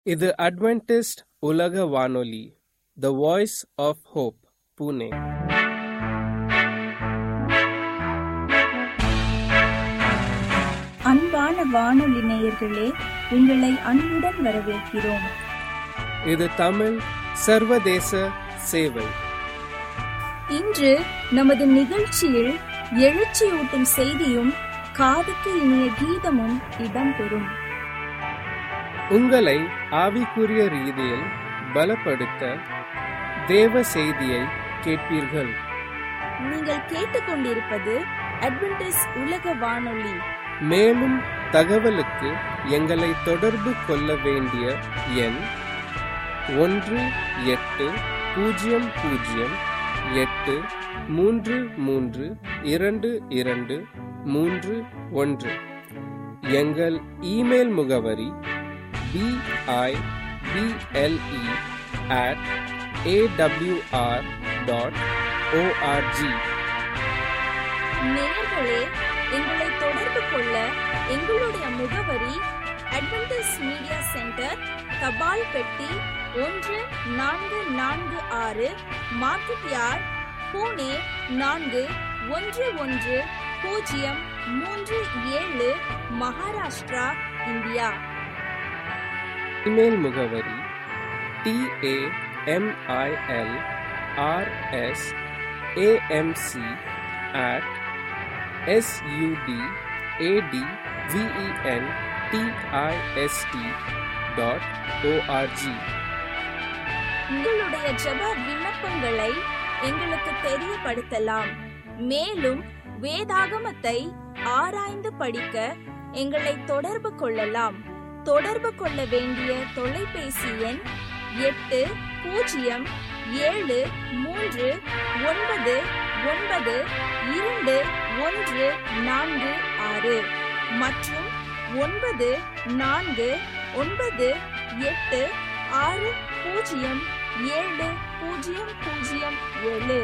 இது அட்வென்டிஸ்ட் உலக வானொலி the voice of hope Pune அன்பான வானொலி நேயர்களே உங்களை அன்புடன் வரவேற்கிறோம் இது தமிழ் சர்வதேச சேவை இன்று நமது நிகழ்ச்சியில் எழுச்சியூட்டும் செய்தியும் காதுக்கு இனிய கீதமும் இடம்பெறும் உங்களை ஆவிக்குரிய ரீதியில் பலப்படுத்த தேவ செய்தியை கேட்பீர்கள் நீங்கள் கேட்டுக்கொண்டிருப்பது அட்வென்டிஸ் உலக வானொலி மேலும் தகவலுக்கு எங்களை தொடர்பு கொள்ள வேண்டிய எண் ஒன்று எட்டு பூஜ்ஜியம் பூஜ்ஜியம் எட்டு மூன்று மூன்று இரண்டு இரண்டு மூன்று ஒன்று எங்கள் இமெயில் முகவரி PIBLE at AWR dot ORG நேயர்களே எங்களை தொடர்பு கொள்ள எங்களுடைய முகவரி அட்வென்டிஸ் மீடியா சென்டர் தபால் பெட்டி ஒன்று நான்கு நான்கு ஆறு மார்க்கெட் யார்ட் பூனே நான்கு ஒன்று ஒன்று பூஜ்ஜியம் மூன்று ஏழு மகாராஷ்டிரா இந்தியா இமெயில் முகவரி TAMIL RS AMC at SUD AD VEN DIST dot ORG உங்களுடைய ஜெப விண்ணப்பங்களை எங்களுக்கு தெரியப்படுத்தலாம் மேலும் வேதாகமத்தை ஆராய்ந்து படிக்க எங்களை தொடர்பு கொள்ளலாம் தொடர்பு கொள்ள வேண்டிய தொலைபேசி எண் எட்டு பூஜ்ஜியம் ஏழு மூன்று ஒன்பது ஒன்பது இரண்டு ஒன்று நான்கு ஆறு மற்றும் ஒன்பது நான்கு ஒன்பது எட்டு ஆறு பூஜ்ஜியம் ஏழு பூஜ்ஜியம் பூஜ்ஜியம் ஏழு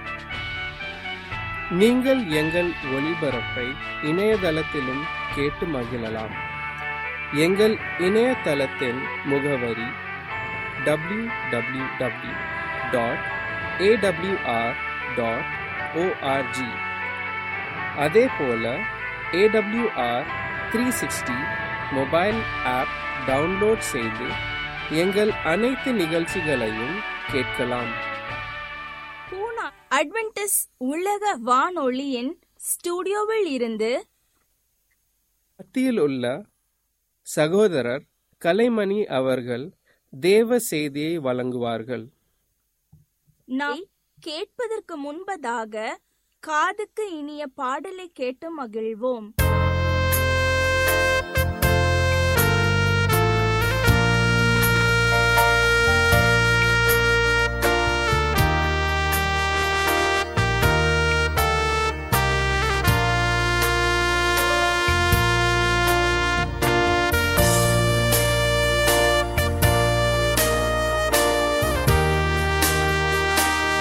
நீங்கள் எங்கள் ஒளிபரப்பை இணையதளத்திலும் கேட்டு மகிழலாம் எங்கள் இணையதளத்தின் முகவரி W W W dot AWR dot ORG அதே போல AWR three sixty mobile app download செய்து எங்கள் அனைத்து நிகழ்ச்சிகளையும் கேட்கலாம் பூனா அட்வென்டிஸ் உலக வானொலியின் ஸ்டுடியோவில் இருந்து மத்தியில் உள்ள சகோதரர் கலைமணி அவர்கள் தேவ செய்தியை வழங்குவார்கள் நாம் கேட்பதற்கு முன்பதாக காதுக்கு இனிய பாடலை கேட்டு மகிழ்வோம்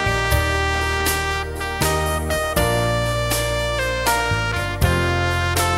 ஆ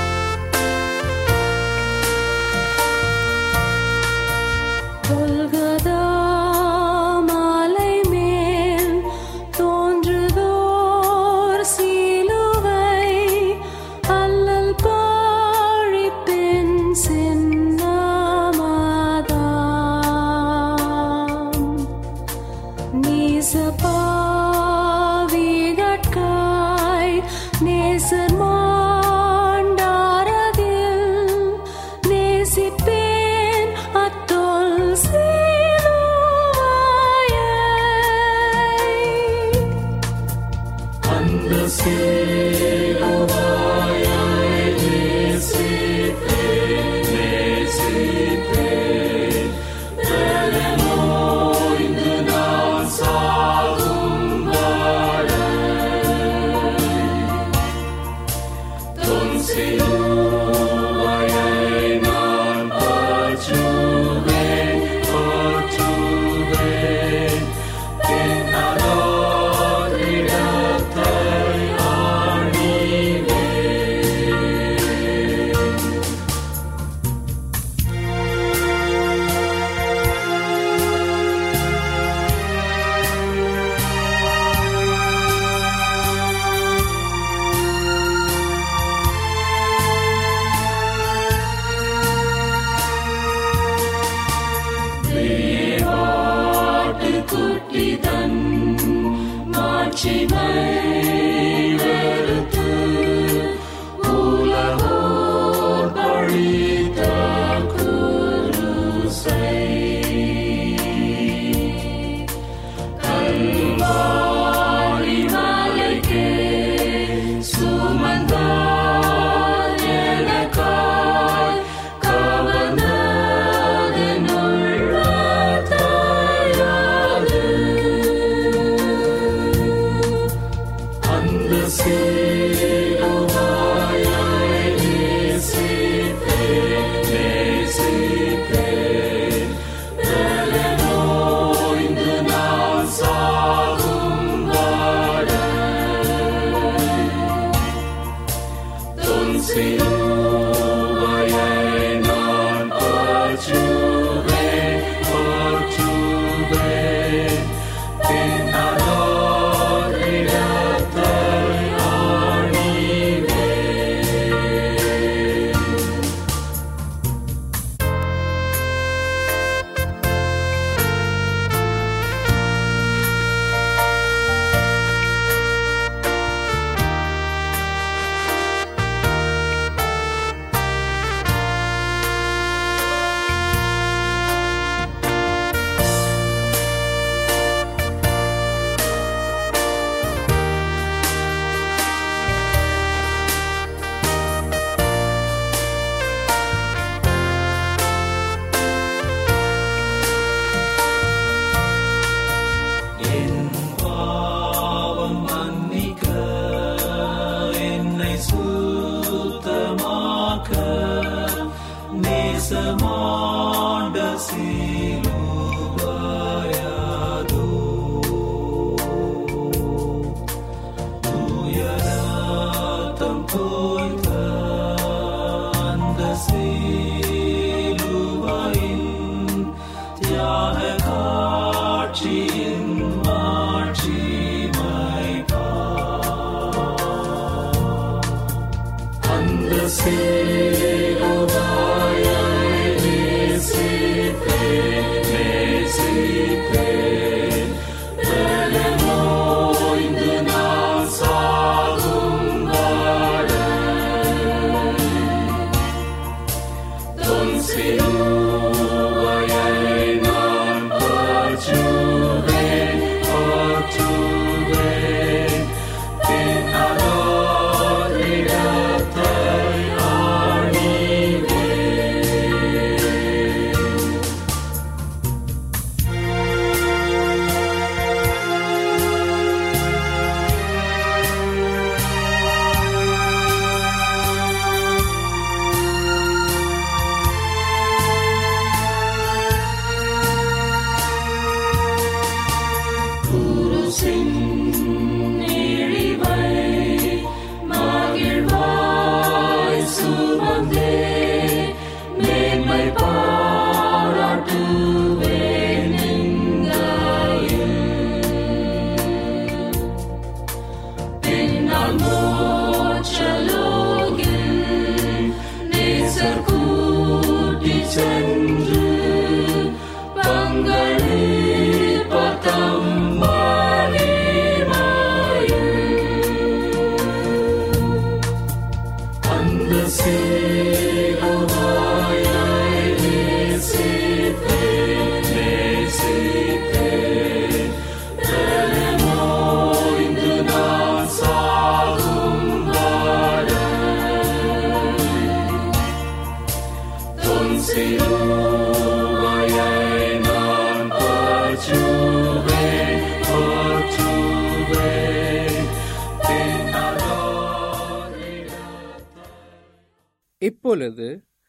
இப்பொழுது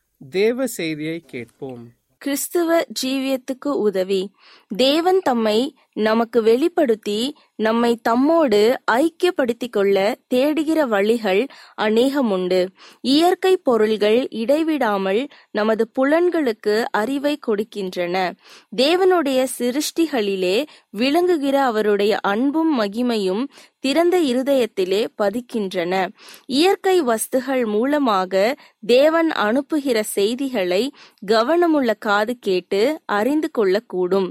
தேவ செய்தியை கேட்போம் கிறிஸ்துவ ஜீவியத்துக்கு உதவி தேவன் தம்மை நமக்கு வெளிப்படுத்தி நம்மை தம்மோடு ஐக்கியப்படுத்திக் கொள்ள தேடுகிற வழிகள் அநேகமுண்டு இயற்கை பொருள்கள் இடைவிடாமல் நமது புலன்களுக்கு அறிவை கொடுக்கின்றன தேவனுடைய சிருஷ்டிகளிலே விளங்குகிற அவருடைய அன்பும் மகிமையும் திறந்த இருதயத்திலே பதிக்கின்றன இயற்கை வஸ்துகள் மூலமாக தேவன் அனுப்புகிற செய்திகளை கவனமுள்ள காது கேட்டு அறிந்து கொள்ளக்கூடும்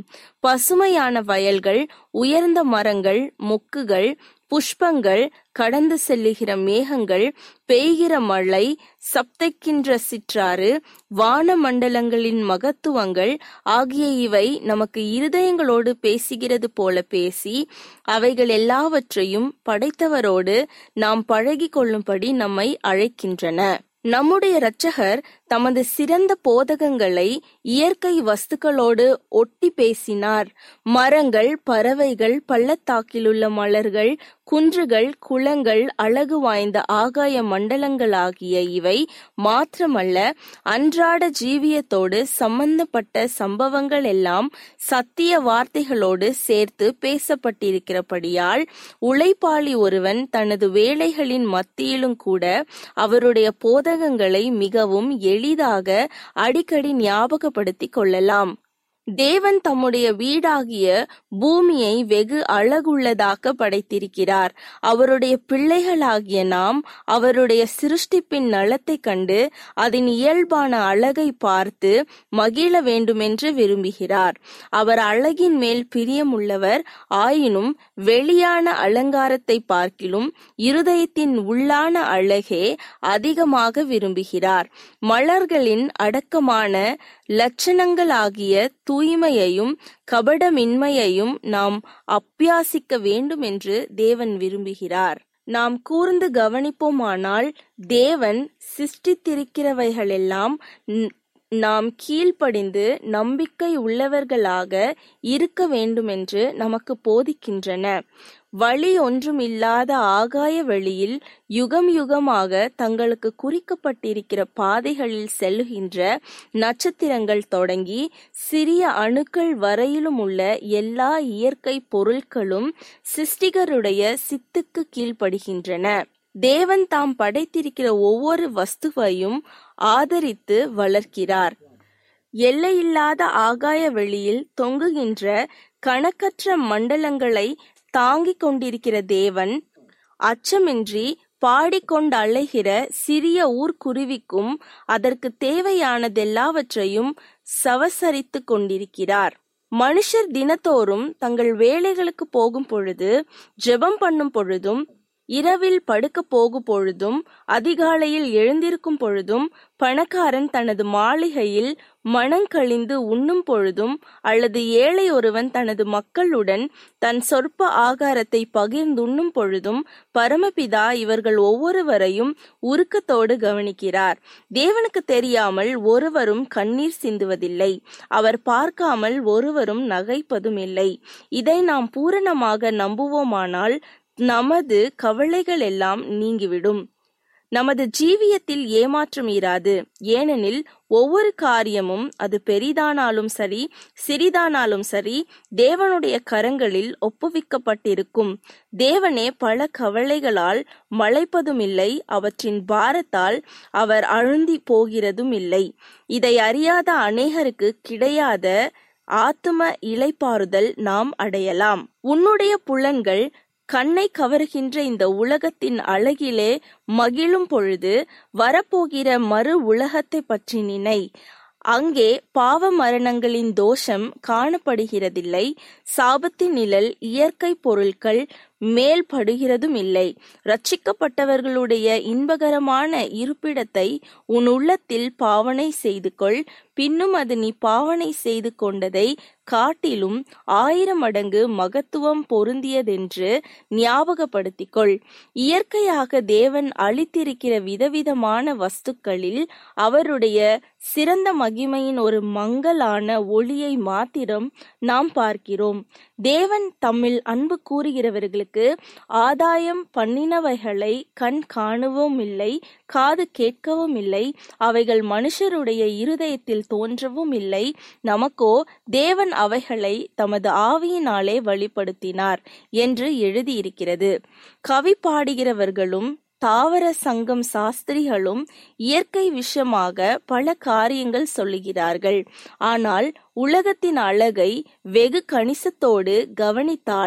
பசுமையான வயல்கள் உயர்ந்த மரங்கள் மொக்குகள் புஷ்பங்கள் கடந்து செல்லுகிற மேகங்கள் பெய்கிற மழை சப்தைக்கின்ற சிற்றாறு வான மண்டலங்களின் மகத்துவங்கள் ஆகிய இவை நமக்கு இருதயங்களோடு பேசுகிறது போல பேசி அவைகள் எல்லாவற்றையும் படைத்தவரோடு நாம் பழகி கொள்ளும்படி நம்மை அழைக்கின்றன நம்முடைய இரட்சகர் தமது சிறந்த போதகங்களை இயற்கை வஸ்துக்களோடு ஒட்டி பேசினார் மரங்கள் பறவைகள் பள்ளத்தாக்கிலுள்ள மலர்கள் குன்றுகள் குளங்கள் அழகு வாய்ந்த ஆகாய மண்டலங்களாகிய இவை மாத்திரமல்ல அன்றாட ஜீவியத்தோடு சம்பந்தப்பட்ட சம்பவங்கள் எல்லாம் சத்திய வார்த்தைகளோடு சேர்த்து பேசப்பட்டிருக்கிறபடியால் உழைப்பாளி ஒருவன் தனது வேலைகளின் மத்தியிலும் கூட அவருடைய போதகங்களை மிகவும் எளிதாக அடிக்கடி ஞாபகப்படுத்திக் கொள்ளலாம் தேவன் தம்முடைய வீடாகிய பூமியை வெகு அழகுள்ளதாக்க படைத்திருக்கிறார் அவருடைய பிள்ளைகளாகிய நாம் அவருடைய சிருஷ்டிப்பின் நலத்தை கண்டு அதன் இயல்பான அழகை பார்த்து மகிழ வேண்டுமென்று விரும்புகிறார் அவர் அழகின் மேல் பிரியமுள்ளவர் ஆயினும் வெளியான அலங்காரத்தை பார்க்கிலும் இருதயத்தின் உள்ளான அழகே அதிகமாக விரும்புகிறார் மலர்களின் அடக்கமான லட்சணங்களாகிய தூய்மையையும் கபடமின்மையையும் நாம் அப்பியாசிக்க வேண்டும் என்று தேவன் விரும்புகிறார் நாம் கூர்ந்து கவனிப்போமானால் தேவன் சிருஷ்டித்திருக்கிறவைகளெல்லாம் நாம் கீழ்ப்படிந்து நம்பிக்கை உள்ளவர்களாக இருக்க வேண்டுமென்று நமக்கு போதிக்கின்றன வழி ஒன்றுமில்லாத ஆகாய வெளியில் யுகம் யுகமாக தங்களுக்கு குறிக்கப்பட்டிருக்கிற பாதைகளில் செல்லுகின்ற நட்சத்திரங்கள் தொடங்கி சிறிய அணுக்கள் வரையிலும் உள்ள எல்லா இயற்கை பொருட்களும் சிருஷ்டிகருடைய சித்துக்கு கீழ்ப்படுகின்றன தேவன் தாம் படைத்திருக்கிற ஒவ்வொரு வஸ்துவையும் ஆதரித்து வளர்க்கிறார் எல்லையில்லாத ஆகாய வெளியில் தொங்குகின்ற கணக்கற்ற மண்டலங்களை தாங்கிக் கொண்டிருக்கிற தேவன் அச்சமின்றி பாடிக்கொண்டு அலைகிற சிறிய ஊர்க்குருவிக்கும் அதற்கு தேவையானதெல்லாவற்றையும் சவசரித்துக் கொண்டிருக்கிறார் மனுஷர் தினத்தோறும் தங்கள் வேலைகளுக்கு போகும் பொழுது ஜெபம் பண்ணும் பொழுதும் இரவில் படுக்க போகும் பொழுதும் அதிகாலையில் எழுந்திருக்கும் பொழுதும் பணக்காரன் தனது மாளிகையில் மனங்கழிந்து உண்ணும் பொழுதும் அல்லது ஏழை ஒருவன் தனது மக்களுடன் தன் சொற்ப ஆகாரத்தை பகிர்ந்துண்ணும் பொழுதும் பரமபிதா இவர்கள் ஒவ்வொருவரையும் உருக்கத்தோடு கவனிக்கிறார் தேவனுக்கு தெரியாமல் ஒருவரும் கண்ணீர் சிந்துவதில்லை அவர் பார்க்காமல் ஒருவரும் நகைப்பதும் இல்லை இதை நாம் பூரணமாக நம்புவோமானால் நமது கவலைகள் எல்லாம் நீங்கிவிடும் நமது ஜீவியத்தில் ஏமாற்றம் இராது ஏனெனில் ஒவ்வொரு காரியமும் அது பெரிதானாலும் சரி சிறிதானாலும் சரி தேவனுடைய கரங்களில் ஒப்புவிக்கப்பட்டிருக்கும் தேவனே பல கவலைகளால் மலைப்பதும் இல்லை அவற்றின் பாரத்தால் அவர் அழுந்தி போகிறதும் இல்லை இதை அறியாத அநேகருக்கு கிடையாத ஆத்தும இலைப்பாறுதல் நாம் அடையலாம் உன்னுடைய புலன்கள் கண்ணை கவருகின்ற இந்த உலகத்தின் அழகிலே மகிழும் பொழுது வரப்போகிற மறு உலகத்தை பற்றி நினை அங்கே பாவ மரணங்களின் தோஷம் காணப்படுகிறதில்லை சாபத்தின் நிழல் இயற்கை பொருட்கள் மேல் படுகிறதும் இல்லை ரட்சிக்கப்பட்டவர்களுடைய இன்பகரமான இருப்பிடத்தை உன் உள்ளத்தில் பாவனை செய்து கொள் பின்னும் அது நீ பாவனை செய்து கொண்டதை காட்டிலும் ஆயிரம் மடங்கு மகத்துவம் பொருந்தியதென்று ஞாபகப்படுத்திக் கொள் இயற்கையாக தேவன் அளித்திருக்கிற விதவிதமான வஸ்துக்களில் அவருடைய சிறந்த மகிமையின் ஒரு மங்கலான ஒளியை மாத்திரம் நாம் பார்க்கிறோம் தேவன் தம்மில் அன்பு கூறுகிறவர்களுக்கு ஆதாயம் பண்ணினவைகளை கண் காணவும் இல்லை காது கேட்கவும் இல்லை அவைகள் மனுஷருடைய இருதயத்தில் தோன்றவும் இல்லை நமக்கோ தேவன் அவைகளை தமது ஆவியினாலே வழிப்படுத்தினார் என்று எழுதியிருக்கிறது கவி பாடுகிறவர்களும் தாவர சங்கம் சாஸ்திரிகளும் இயற்கை விஷயமாக பல காரியங்கள் சொல்லுகிறார்கள் ஆனால் உலகத்தின் அழகை வெகு கணிசத்தோடு கவனித்தால்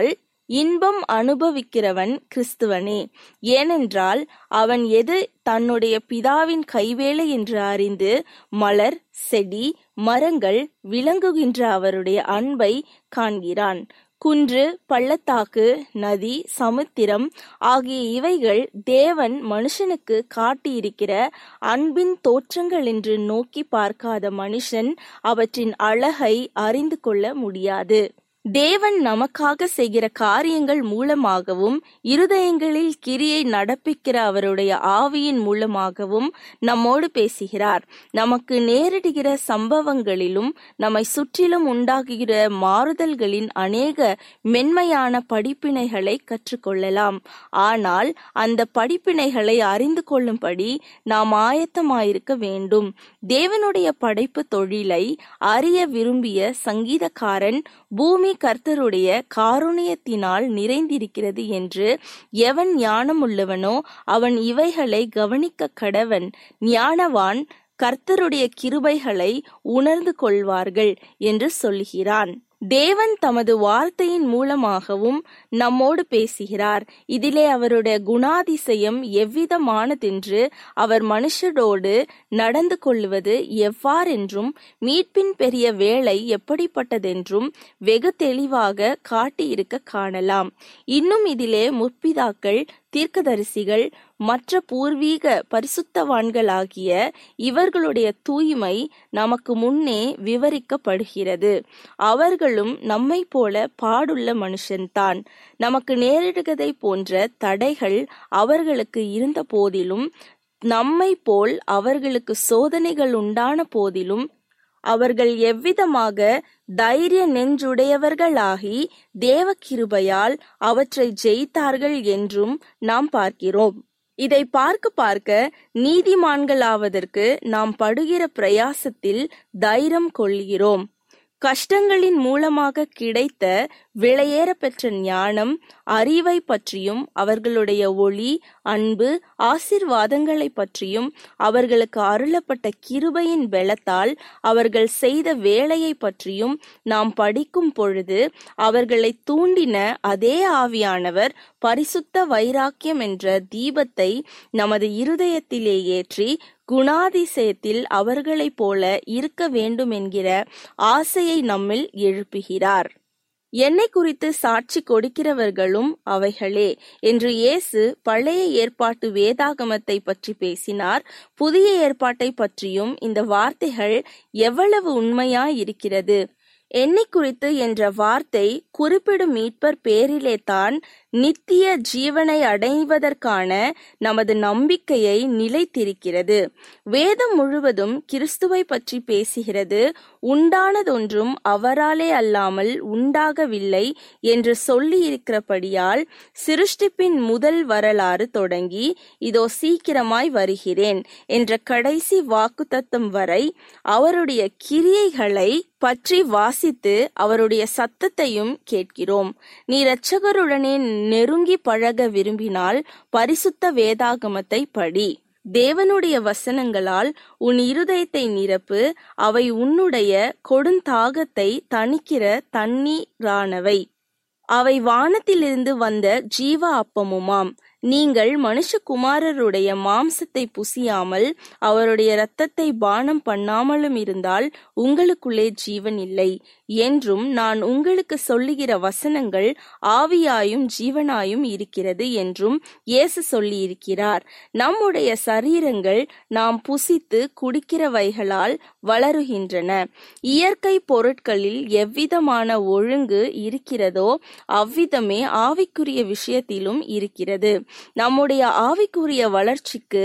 இன்பம் அனுபவிக்கிறவன் கிறிஸ்துவனே ஏனென்றால் அவன் எது தன்னுடைய பிதாவின் கைவேலை என்று அறிந்து மலர் செடி மரங்கள் விளங்குகின்ற அவருடைய அன்பை காண்கிறான் குன்று பள்ளத்தாக்கு நதி சமுத்திரம் ஆகிய இவைகள் தேவன் மனுஷனுக்கு காட்டியிருக்கிற அன்பின் தோற்றங்கள் என்று நோக்கி பார்க்காத மனுஷன் அவற்றின் அழகை அறிந்து கொள்ள முடியாது தேவன் நமக்காக செய்கிற காரியங்கள் மூலமாகவும் இருதயங்களில் கிரியை நடப்பிக்கிற அவருடைய ஆவியின் மூலமாகவும் நம்மோடு பேசுகிறார் நமக்கு நேரிடுகிற சம்பவங்களிலும் நம்மை சுற்றிலும் உண்டாகுகிற மாறுதல்களின் அநேக மென்மையான படிப்பினைகளை கற்றுக்கொள்ளலாம் ஆனால் அந்த படிப்பினைகளை அறிந்து கொள்ளும்படி நாம் ஆயத்தமாயிருக்க வேண்டும் தேவனுடைய படைப்பு தொழிலை அறிய விரும்பிய சங்கீதக்காரன் பூமி கர்த்தருடைய காருணியத்தினால் நிறைந்திருக்கிறது என்று எவன் ஞானமுள்ளவனோ அவன் இவைகளை கவனிக்க கடவன் ஞானவான் கர்த்தருடைய கிருபைகளை உணர்ந்து கொள்வார்கள் என்று சொல்லுகிறான் தேவன் தமது வார்த்தையின் மூலமாகவும் நம்மோடு பேசுகிறார் இதிலே அவருடைய குணாதிசயம் எவ்விதமானதென்று அவர் மனுஷரோடு நடந்து கொள்வது எவ்வாறென்றும் மீட்பின் பெரிய வேலை எப்படிப்பட்டதென்றும் வெகு தெளிவாக காட்டியிருக்க காணலாம் இன்னும் இதிலே முற்பிதாக்கள் தீர்க்கதரிசிகள் மற்ற பூர்வீக பரிசுத்தவான்களாகிய இவர்களுடைய தூய்மை நமக்கு முன்னே விவரிக்கப்படுகிறது அவர்களும் நம்மை போல பாடுள்ள மனுஷன்தான் நமக்கு நேரிடுகதை போன்ற தடைகள் அவர்களுக்கு இருந்த போதிலும் நம்மை போல் அவர்களுக்கு சோதனைகள் உண்டான போதிலும் அவர்கள் எவ்விதமாக தைரிய நெஞ்சுடையவர்களாகி தேவ கிருபையால் அவற்றை ஜெயித்தார்கள் என்றும் நாம் பார்க்கிறோம் இதை பார்க்க பார்க்க நீதிமான்களாவதற்கு நாம் படுகிற பிரயாசத்தில் தைரம் கொள்கிறோம் கஷ்டங்களின் மூலமாக கிடைத்த விலையேற பெற்ற ஞானம் அறிவை பற்றியும் அவர்களுடைய ஒளி அன்பு ஆசிர்வாதங்களை பற்றியும் அவர்களுக்கு அருளப்பட்ட கிருபையின் பலத்தால் அவர்கள் செய்த வேலையை பற்றியும் நாம் படிக்கும் பொழுது அவர்களை தூண்டின அதே ஆவியானவர் பரிசுத்த வைராக்கியம் என்ற தீபத்தை நமது இருதயத்திலே ஏற்றி குணாதிசயத்தில் அவர்களைப் போல இருக்க வேண்டும் என்கிற ஆசையை நம்மில் எழுப்புகிறார் என்னை குறித்து சாட்சி கொடுக்கிறவர்களும் அவைகளே என்று இயேசு பழைய ஏற்பாட்டு வேதாகமத்தை பற்றி பேசினார் புதிய ஏற்பாட்டை பற்றியும் இந்த வார்த்தைகள் எவ்வளவு உண்மையாய் இருக்கிறது என்னை குறித்து என்ற வார்த்தை குறிப்பிடும் மீட்பர் பேரிலே தான் நித்திய ஜீவனை அடைவதற்கான நமது நம்பிக்கையை நிலைத்திருக்கிறது வேதம் முழுவதும் கிறிஸ்துவை பற்றி பேசுகிறது உண்டானதொன்றும் அவராலே அல்லாமல் உண்டாகவில்லை என்று சொல்லி இருக்கிறபடியால் சிருஷ்டிப்பின் முதல் வரலாறு தொடங்கி இதோ சீக்கிரமாய் வருகிறேன் என்ற கடைசி வாக்குத்தத்தம் வரை அவருடைய கிரியைகளை பற்றி வாசித்து அவருடைய சத்தத்தையும் கேட்கிறோம் நீ இரட்சகருடனே நெருங்கி பழக விரும்பினால் பரிசுத்த வேதாகமத்தை படி தேவனுடைய வசனங்களால் உன் இருதயத்தை நிரப்பு அவை உன்னுடைய கொடுந்தாகத்தை தணிக்கிற தண்ணீரானவை அவை வானத்திலிருந்து வந்த ஜீவ அப்பமுமாம் நீங்கள் மனுஷகுமாரருடைய மாம்சத்தை புசியாமல் அவருடைய இரத்தத்தை பானம் பண்ணாமலும் இருந்தால் உங்களுக்குள்ளே ஜீவன் இல்லை என்றும் நான் உங்களுக்கு சொல்லுகிற வசனங்கள் ஆவியாயும் ஜீவனாயும் இருக்கிறது என்றும் இயேசு சொல்லியிருக்கிறார் நம்முடைய சரீரங்கள் நாம் புசித்து குடிக்கிறவைகளால் வளருகின்றன இயற்கை பொருட்களில் எவ்விதமான ஒழுங்கு இருக்கிறதோ அவ்விதமே ஆவிக்குரிய விஷயத்திலும் இருக்கிறது நம்முடைய ஆவிக்குரிய வளர்ச்சிக்கு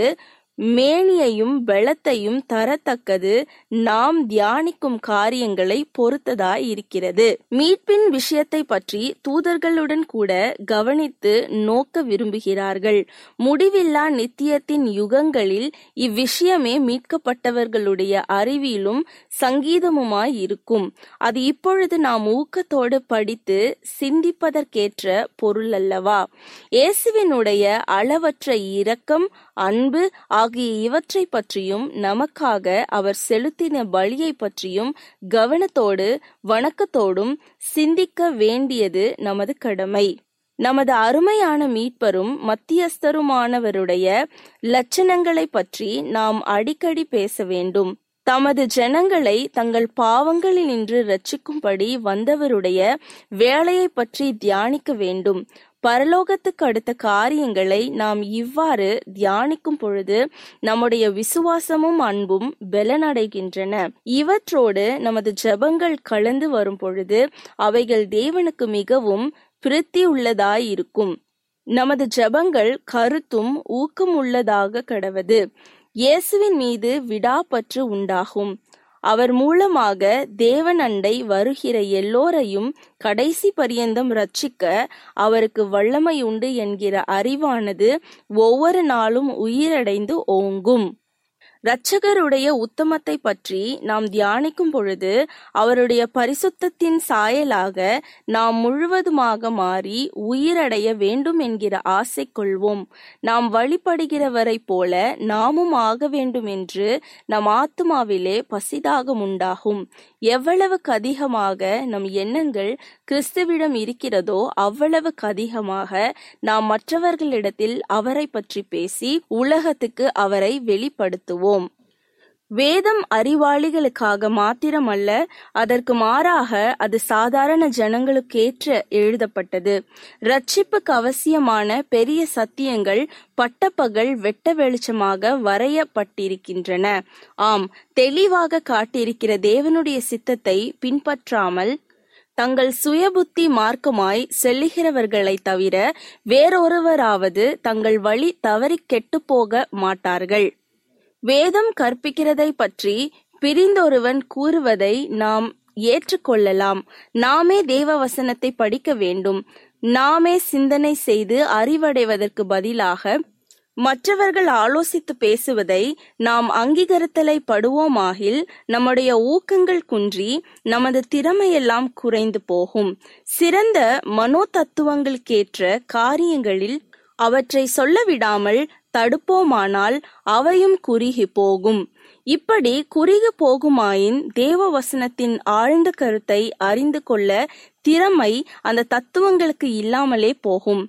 மேனியையும் பலத்தையும் தரத்தக்கது நாம் தியானிக்கும் காரியங்களை பொறுத்ததாய் இருக்கிறது மீட்பின் விஷயத்தை பற்றி தூதர்களுடன் கூட கவனித்து நோக்க விரும்புகிறார்கள் முடிவில்லா நித்தியத்தின் யுகங்களில் இவ்விஷயமே மீட்கப்பட்டவர்களுடைய அறிவிலும் சங்கீதமுமாய் இருக்கும் அது இப்பொழுது நாம் ஊக்கத்தோடு படித்து சிந்திப்பதற்கேற்ற பொருள் அல்லவா இயேசுவினுடைய அளவற்ற இரக்கம் அன்பு ஆகிய இவற்றை பற்றியும் நமக்காக அவர் செலுத்தின பலியை பற்றியும் கவனத்தோடு வணக்கத்தோடும் சிந்திக்க வேண்டியது நமது கடமை நமது அருமையான மீட்பரும் மத்தியஸ்தருமானவருடைய லட்சணங்களை பற்றி நாம் அடிக்கடி பேச வேண்டும் தமது ஜனங்களை தங்கள் பாவங்களில் நின்று ரட்சிக்கும்படி வந்தவருடைய வேலையை பற்றி தியானிக்க வேண்டும் பரலோகத்துக்கு அடுத்த காரியங்களை நாம் இவ்வாறு தியானிக்கும் பொழுது நம்முடைய விசுவாசமும் அன்பும் பலனடைகின்றன இவற்றோடு நமது ஜெபங்கள் கலந்து வரும் பொழுது அவைகள் தேவனுக்கு மிகவும் பிரித்தி உள்ளதாயிருக்கும் நமது ஜெபங்கள் கருத்தும் ஊக்கம் உள்ளதாக கடவது இயேசுவின் மீது விடாப்பற்று உண்டாகும் அவர் மூலமாக தேவன் அண்டை வருகிற எல்லோரையும் கடைசி பரியந்தம் ரட்சிக்க அவருக்கு வல்லமை உண்டு என்கிற அறிவானது ஒவ்வொரு நாளும் உயிரடைந்து ஓங்கும் இரட்சகருடைய உத்தமத்தை பற்றி நாம் தியானிக்கும் பொழுது அவருடைய பரிசுத்தத்தின் சாயலாக நாம் முழுவதுமாக மாறி உயிரடைய வேண்டும் என்கிற ஆசை கொள்வோம் நாம் வழிபடுகிறவரை போல நாமும் ஆக வேண்டும் என்று நம் ஆத்மாவிலே பசிதாகம் உண்டாகும் எவ்வளவுக்கு அதிகமாக நம் எண்ணங்கள் கிறிஸ்துவிடம் இருக்கிறதோ அவ்வளவுக்கு அதிகமாக நாம் மற்றவர்களிடத்தில் அவரை பற்றி பேசி உலகத்துக்கு அவரை வெளிப்படுத்துவோம் வேதம் அறிவாளிகளுக்காக மாத்திரமல்ல அதற்கு மாறாக அது சாதாரண ஜனங்களுக்கேற்ற எழுதப்பட்டது ரட்சிப்புக்கு அவசியமான பெரிய சத்தியங்கள் பட்டப்பகல் வெட்ட வெளிச்சமாக வரையப்பட்டிருக்கின்றன ஆம் தெளிவாக காட்டியிருக்கிற தேவனுடைய சித்தத்தை பின்பற்றாமல் தங்கள் சுயபுத்தி மார்க்கமாய் செல்லுகிறவர்களை தவிர வேறொருவராவது தங்கள் வழி தவறி கெட்டுப் போக மாட்டார்கள் வேதம் கற்பிக்கிறதை பற்றி பிரிந்தொருவன் கூறுவதை நாம் ஏற்றுக்கொள்ளலாம் நாமே தேவ வசனத்தை படிக்க வேண்டும் நாமே சிந்தனை செய்து அறிவடைவதற்கு பதிலாக மற்றவர்கள் ஆலோசித்து பேசுவதை நாம் அங்கீகரித்தலை படுவோமாகில் நம்முடைய ஊக்கங்கள் குன்றி நமது திறமையெல்லாம் குறைந்து போகும் சிறந்த மனோ தத்துவங்களுக்கேற்ற காரியங்களில் அவற்றை சொல்ல விடாமல் தடுப்போமானால் அவையும் குறுகி போகும் இப்படி குறுகி போகுமாயின் தேவ வசனத்தின் ஆழ்ந்த கருத்தை அறிந்து கொள்ள திறமை அந்த தத்துவங்களுக்கு இல்லாமலே போகும்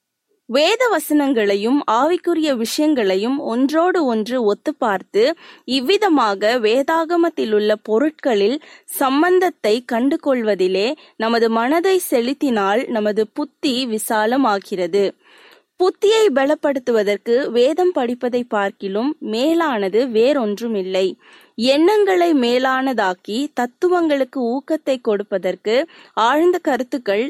வேத வசனங்களையும் ஆவிக்குரிய விஷயங்களையும் ஒன்றோடு ஒன்று ஒத்து பார்த்து இவ்விதமாக வேதாகமத்தில் உள்ள பொருட்களில் சம்பந்தத்தை கண்டு கொள்வதிலே நமது மனதை செலுத்தினால் நமது புத்தி விசாலமாகிறது புத்தியை பலப்படுத்துவதற்கு வேதம் படிப்பதை பார்க்கிலும் மேலானது வேறொன்றுமில்லை எண்ணங்களை மேலானதாக்கி தத்துவங்களுக்கு ஊக்கத்தை கொடுப்பதற்கு ஆழ்ந்த கருத்துக்கள்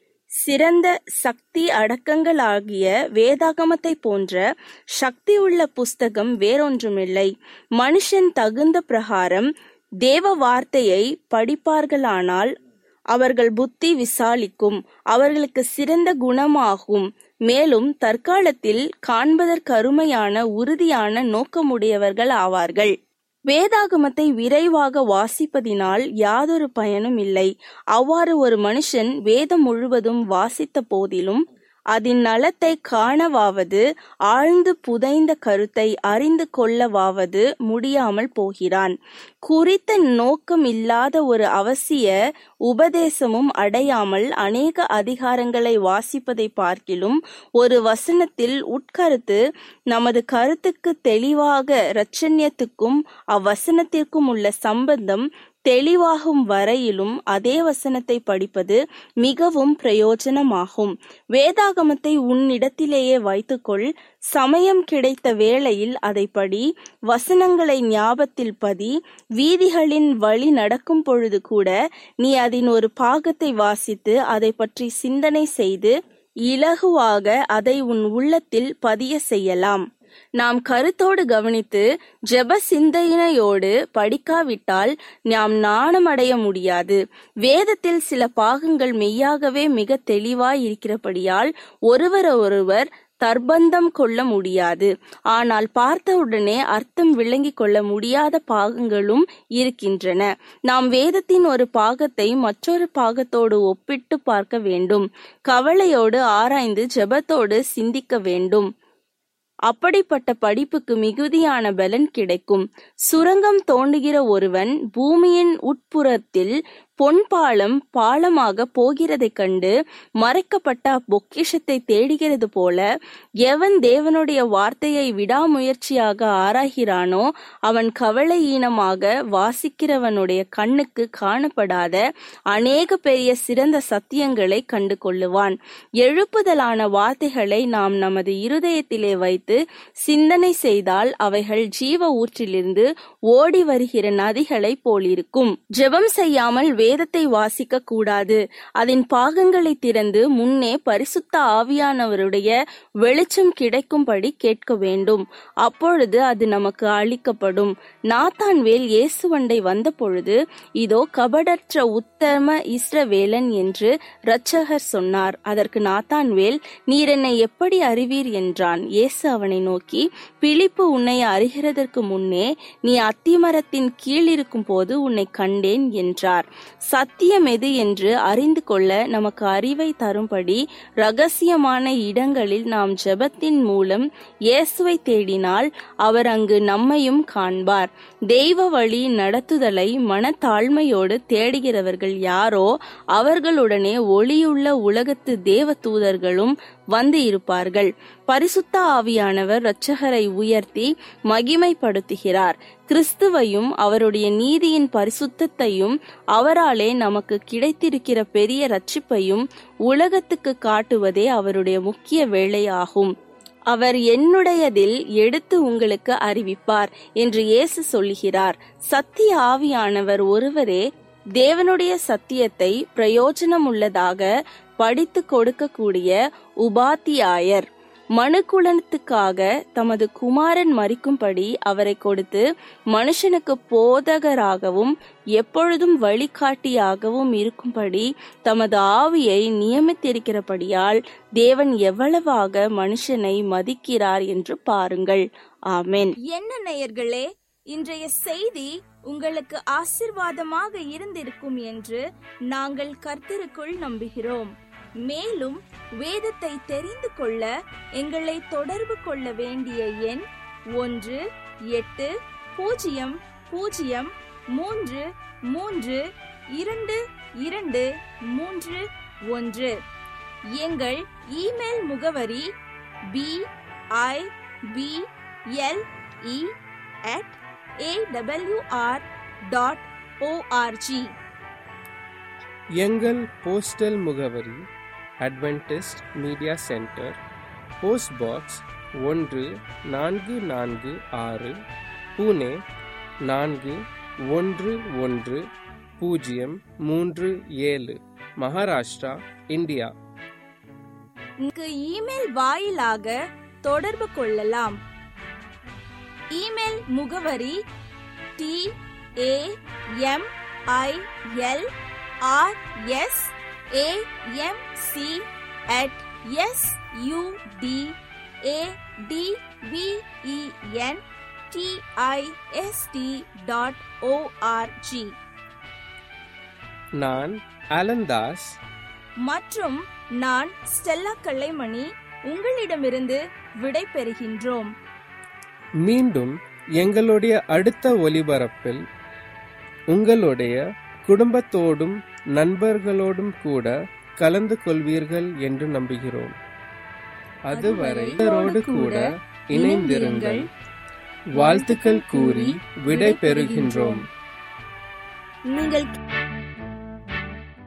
சிறந்த சக்தி அடக்கங்களாகிய வேதாகமத்தை போன்ற சக்தி உள்ள புஸ்தகம் வேறொன்றுமில்லை மனுஷன் தகுந்த பிரகாரம் தேவ வார்த்தையை படிப்பார்களானால் அவர்கள் புத்தி விசாலிக்கும் அவர்களுக்கு சிறந்த குணமாகும் மேலும் தற்காலத்தில் காண்பதற்கருமையான உறுதியான நோக்கமுடையவர்கள் ஆவார்கள் வேதாகமத்தை விரைவாக வாசிப்பதினால் யாதொரு பயனும் இல்லை அவ்வாறு ஒரு மனுஷன் வேதம் முழுவதும் வாசித்த போதிலும் அதன் நலத்தை காணவாவது ஆழ்ந்து புதைந்த கருத்தை அறிந்து கொள்ளவாவது முடியாமல் போகிறான் குறித்த நோக்கம் இல்லாத ஒரு அவசிய உபதேசமும் அடையாமல் அநேக அதிகாரங்களை வாசிப்பதை பார்க்கிலும் ஒரு வசனத்தில் உட்கருத்து நமது கருத்துக்கு தெளிவாக இரட்சண்யத்துக்கும் அவ்வசனத்திற்கும் உள்ள சம்பந்தம் தெளிவாகும் வரையிலும் அதே வசனத்தை படிப்பது மிகவும் பிரயோஜனமாகும் வேதாகமத்தை உன்னிடத்திலேயே வைத்துக்கொள் சமயம் கிடைத்த வேளையில் அதை படி வசனங்களை ஞாபத்தில் பதி வீதிகளின் வழி நடக்கும் பொழுது கூட நீ அதன் ஒரு பாகத்தை வாசித்து அதை பற்றி சிந்தனை செய்து இலகுவாக அதை உன் உள்ளத்தில் பதிய செய்யலாம் நாம் கருத்தோடு கவனித்து ஜெப சிந்தையினையோடு படிக்காவிட்டால் நாம் நாணமடைய முடியாது வேதத்தில் சில பாகங்கள் மெய்யாகவே மிக தெளிவாய் இருக்கிறபடியால் ஒருவரொருவர் தர்பந்தம் கொள்ள முடியாது ஆனால் பார்த்தவுடனே அர்த்தம் விளங்கிக் கொள்ள முடியாத பாகங்களும் இருக்கின்றன நாம் வேதத்தின் ஒரு பாகத்தை மற்றொரு பாகத்தோடு ஒப்பிட்டு பார்க்க வேண்டும் கவலையோடு ஆராய்ந்து ஜெபத்தோடு சிந்திக்க வேண்டும் அப்படிப்பட்ட படிப்புக்கு மிகுதியான பலன் கிடைக்கும் சுரங்கம் தோண்டுகிற ஒருவன் பூமியின் உட்புறத்தில் பொன் பாலம் பாலமாக போகிறதைக் கண்டு மறைக்கப்பட்ட பொக்கிஷத்தை தேடுகிறது போல எவன் தேவனுடைய வார்த்தையை விடாமுயற்சியாக ஆராய்கிறானோ அவன் கவலையீனமாக வாசிக்கிறவனுடைய கண்ணுக்கு காணப்படாத அநேக பெரிய சிறந்த சத்தியங்களை கண்டு கொள்ளுவான் எழுப்புதலான வார்த்தைகளை நாம் நமது இருதயத்திலே வைத்து சிந்தனை செய்தால் அவைகள் ஜீவ ஊற்றிலிருந்து ஓடி வருகிற நதிகளைப் போலிருக்கும் ஜெபம் செய்யாமல் வேதத்தை வாசிக்க கூடாது அதன் பாகங்களை திறந்து முன்னே பரிசுத்த ஆவியானவருடைய வெளிச்சம் கிடைக்கும்படி கேட்க வேண்டும் அப்பொழுது அது நமக்கு அளிக்கப்படும் நாத்தான்வேல் இயேசுவண்டை வந்த பொழுது இதோ கபடற்ற உத்தம இஸ்ரவேலன் என்று இரட்சகர் சொன்னார் அதற்கு நாத்தான்வேல் நீர் என்னை எப்படி அறிவீர் என்றான் இயேசு அவனை நோக்கி பிலிப்பு உன்னை அறிகிறதற்கு முன்னே நீ அத்திமரத்தின் கீழ் இருக்கும் போது உன்னை கண்டேன் என்றார் சத்தியம் எது என்று அறிந்து கொள்ள நமக்கு அறிவை தரும்படி ரகசியமான இடங்களில் நாம் ஜெபத்தின் மூலம் இயேசுவை தேடினால் அவர் அங்கு நம்மையும் காண்பார் தெய்வ வழி நடத்துதலை மனத்தாழ்மையோடு தேடுகிறவர்கள் யாரோ அவர்களுடனே ஒளியுள்ள உலகத்து தேவ தூதர்களும் வந்து இருப்பார்கள் பரிசுத்த ஆவியானவர் இரட்சகரை உயர்த்தி மகிமைப்படுத்துகிறார் கிறிஸ்துவையும் அவருடைய நீதியின் பரிசுத்தத்தையும் அவராலே நமக்கு கிடைத்திருக்கிற பெரிய ரட்சிப்பையும் உலகத்துக்கு காட்டுவதே அவருடைய முக்கிய வேலையாகும் அவர் என்னுடையதில் எடுத்து உங்களுக்கு அறிவிப்பார் என்று இயேசு சொல்லுகிறார் சத்திய ஆவியானவர் ஒருவரே தேவனுடைய சத்தியத்தை பிரயோஜனமுள்ளதாக படித்து கொடுக்கக்கூடிய உபாத்தியாயர் மனுக்குலத்துக்காக தமது குமாரன் மறிக்கும்படி அவரை கொடுத்து மனுஷனுக்கு போதகராகவும் எப்பொழுதும் வழிகாட்டியாகவும் இருக்கும்படி தமது ஆவியை நியமித்திருக்கிறபடியால் தேவன் எவ்வளவாக மனுஷனை மதிக்கிறார் என்று பாருங்கள் ஆமென் என்ன நேயர்களே இன்றைய செய்தி உங்களுக்கு ஆசிர்வாதமாக இருந்திருக்கும் என்று நாங்கள் கர்த்தருக்குள் நம்புகிறோம் மேலும் வேதத்தை தெரிந்து கொள்ள எங்களை தொடர்பு கொள்ள வேண்டிய எண் ஒன்று எட்டு பூஜ்ஜியம் பூஜ்ஜியம் மூன்று மூன்று இரண்டு இரண்டு மூன்று ஒன்று எங்கள் இமெயில் முகவரி P I B L E at AWR dot ORG எங்கள் போஸ்டல் முகவரி Adventist media centre post box ஒன்று நான்கு நான்கு ஆறு புனே நான்கு ஒன்று ஒன்று பூஜ்ஜியம் மூன்று ஏழு மகாராஷ்டிரா இந்தியா இங்கு இமெயில் வாயிலாக தொடர்பு கொள்ளலாம் இமெயில் முகவரி T A M I L R S A M C at S U D A T V E N T I S T dot ORG நான் அலந்தாஸ் மற்றும் நான் ஸ்டெல்லா கல்லைமணி உங்களிடமிருந்து விடை பெறுகின்றோம் மீண்டும் எங்களுடைய அடுத்த ஒலிபரப்பில் உங்களுடைய குடும்பத்தோடும் நண்பர்களோடும் கூட கலந்து கொள்வீர்கள் என்று நம்புகிறோம் அதுவரை இவரோடு கூட இணைந்திருங்கள் வாழ்த்துக்கள் கூறி விடை பெறுகின்றோம் நீங்கள்